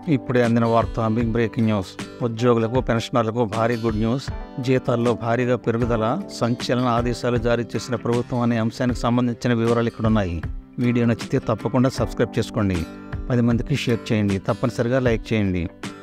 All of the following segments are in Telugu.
ఇప్పుడే అందిన వార్త బిగ్ బ్రేకింగ్ న్యూస్ ఉద్యోగులకు పెన్షనర్లకు భారీ గుడ్ న్యూస్ జీతాల్లో భారీగా పెరుగుదల సంచలన ఆదేశాలు జారీ చేసిన ప్రభుత్వం అనే అంశానికి సంబంధించిన వివరాలు ఇక్కడ ఉన్నాయి వీడియో నచ్చితే తప్పకుండా సబ్స్క్రైబ్ చేసుకోండి పది మందికి షేర్ చేయండి తప్పనిసరిగా లైక్ చేయండి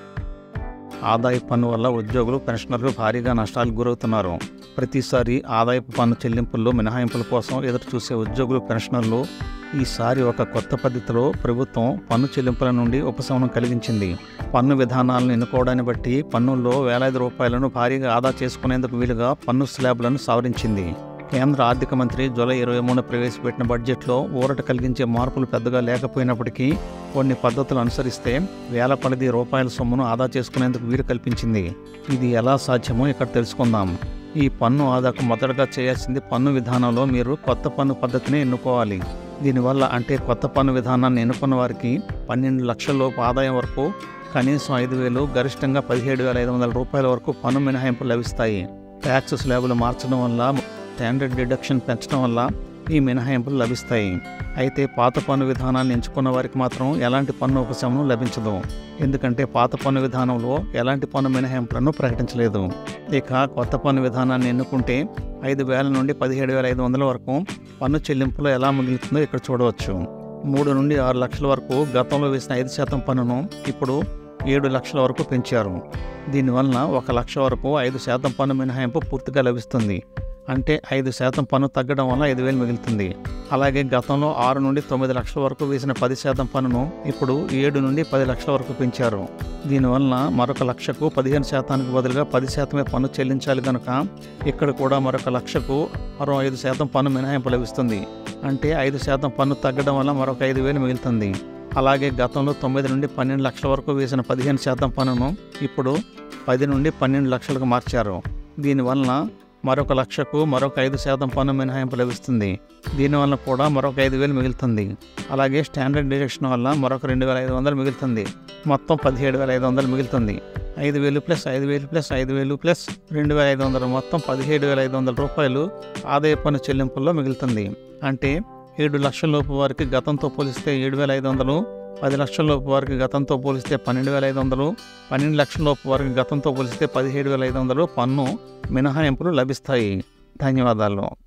ఆదాయ పన్ను వల్ల ఉద్యోగులు పెన్షనర్లు భారీగా నష్టాలకు గురవుతున్నారు ప్రతిసారి ఆదాయపు పన్ను చెల్లింపుల్లో మినహాయింపుల కోసం ఎదురు చూసే ఉద్యోగులు పెన్షనర్లు ఈసారి ఒక కొత్త పద్ధతిలో ప్రభుత్వం పన్ను చెల్లింపుల నుండి ఉపశమనం కలిగించింది పన్ను విధానాలను ఎన్నుకోవడాన్ని బట్టి పన్నుల్లో వేలాది రూపాయలను భారీగా ఆదా చేసుకునేందుకు వీలుగా పన్ను స్లాబ్లను సవరించింది కేంద్ర ఆర్థిక మంత్రి జూలై ఇరవై మూడు ప్రవేశపెట్టిన బడ్జెట్లో ఊరట కలిగించే మార్పులు పెద్దగా లేకపోయినప్పటికీ కొన్ని పద్ధతులు అనుసరిస్తే వేల పరిధి రూపాయల సొమ్మును ఆదా చేసుకునేందుకు వీలు కల్పించింది ఇది ఎలా సాధ్యమో ఇక్కడ తెలుసుకుందాం ఈ పన్ను ఆదాకు మొదటగా చేయాల్సింది పన్ను విధానంలో మీరు కొత్త పన్ను పద్ధతిని ఎన్నుకోవాలి దీనివల్ల అంటే కొత్త పన్ను విధానాన్ని ఎన్నుకున్న వారికి పన్నెండు లక్షల లోపు ఆదాయం వరకు కనీసం ఐదు వేలు గరిష్టంగా పదిహేడు వేల ఐదు వందల రూపాయల వరకు పన్ను మినహాయింపులు లభిస్తాయి ట్యాక్స్ స్లాబులు మార్చడం వల్ల స్టాండర్డ్ డిడక్షన్ పెంచడం వల్ల ఈ మినహాయింపులు లభిస్తాయి అయితే పాత పన్ను విధానాన్ని ఎంచుకున్న వారికి మాత్రం ఎలాంటి పన్ను ఉపశమనం లభించదు ఎందుకంటే పాత పన్ను విధానంలో ఎలాంటి పన్ను మినహాయింపులను ప్రకటించలేదు ఇక కొత్త పన్ను విధానాన్ని ఎన్నుకుంటే ఐదు వేల నుండి పదిహేడు వేల ఐదు వందల వరకు పన్ను చెల్లింపులు ఎలా మిగులుతుందో ఇక్కడ చూడవచ్చు మూడు నుండి ఆరు లక్షల వరకు గతంలో వేసిన ఐదు శాతం పన్నును ఇప్పుడు ఏడు లక్షల వరకు పెంచారు దీనివలన ఒక లక్ష వరకు ఐదు శాతం పన్ను మినహాయింపు పూర్తిగా లభిస్తుంది అంటే ఐదు శాతం పన్ను తగ్గడం వల్ల ఐదు వేలు మిగులుతుంది అలాగే గతంలో ఆరు నుండి తొమ్మిది లక్షల వరకు వేసిన పది శాతం పన్నును ఇప్పుడు ఏడు నుండి పది లక్షల వరకు పెంచారు దీనివలన మరొక లక్షకు పదిహేను శాతానికి బదులుగా పది శాతమే పన్ను చెల్లించాలి కనుక ఇక్కడ కూడా మరొక లక్షకు మరో ఐదు శాతం పన్ను మినహాయింపు లభిస్తుంది అంటే ఐదు శాతం పన్ను తగ్గడం వల్ల మరొక ఐదు వేలు మిగులుతుంది అలాగే గతంలో తొమ్మిది నుండి పన్నెండు లక్షల వరకు వేసిన పదిహేను శాతం పన్నును ఇప్పుడు పది నుండి పన్నెండు లక్షలకు మార్చారు దీనివలన మరొక లక్షకు మరొక ఐదు శాతం పన్ను మినహాయింపు లభిస్తుంది దీనివల్ల కూడా మరొక ఐదు వేలు మిగులుతుంది అలాగే స్టాండర్డ్ డిడక్షన్ వల్ల మరొక రెండు వేల ఐదు వందలు మిగులుతుంది మొత్తం పదిహేడు వేల ఐదు వందలు మిగులుతుంది ఐదు వేలు ప్లస్ ఐదు వేలు ప్లస్ ఐదు వేలు ప్లస్ రెండు వేల ఐదు వందలు మొత్తం పదిహేడు వేల ఐదు వందల రూపాయలు ఆదాయ పన్ను చెల్లింపుల్లో మిగులుతుంది అంటే ఏడు లక్షల లోపు వారికి గతంతో పోలిస్తే ఏడు వేల ఐదు వందలు పది లక్షల లోపు వారికి గతంతో పోలిస్తే పన్నెండు వేల ఐదు వందలు పన్నెండు లక్షల లోపు వారికి గతంతో పోలిస్తే పదిహేడు వేల ఐదు వందలు పన్ను మినహాయింపులు లభిస్తాయి ధన్యవాదాలు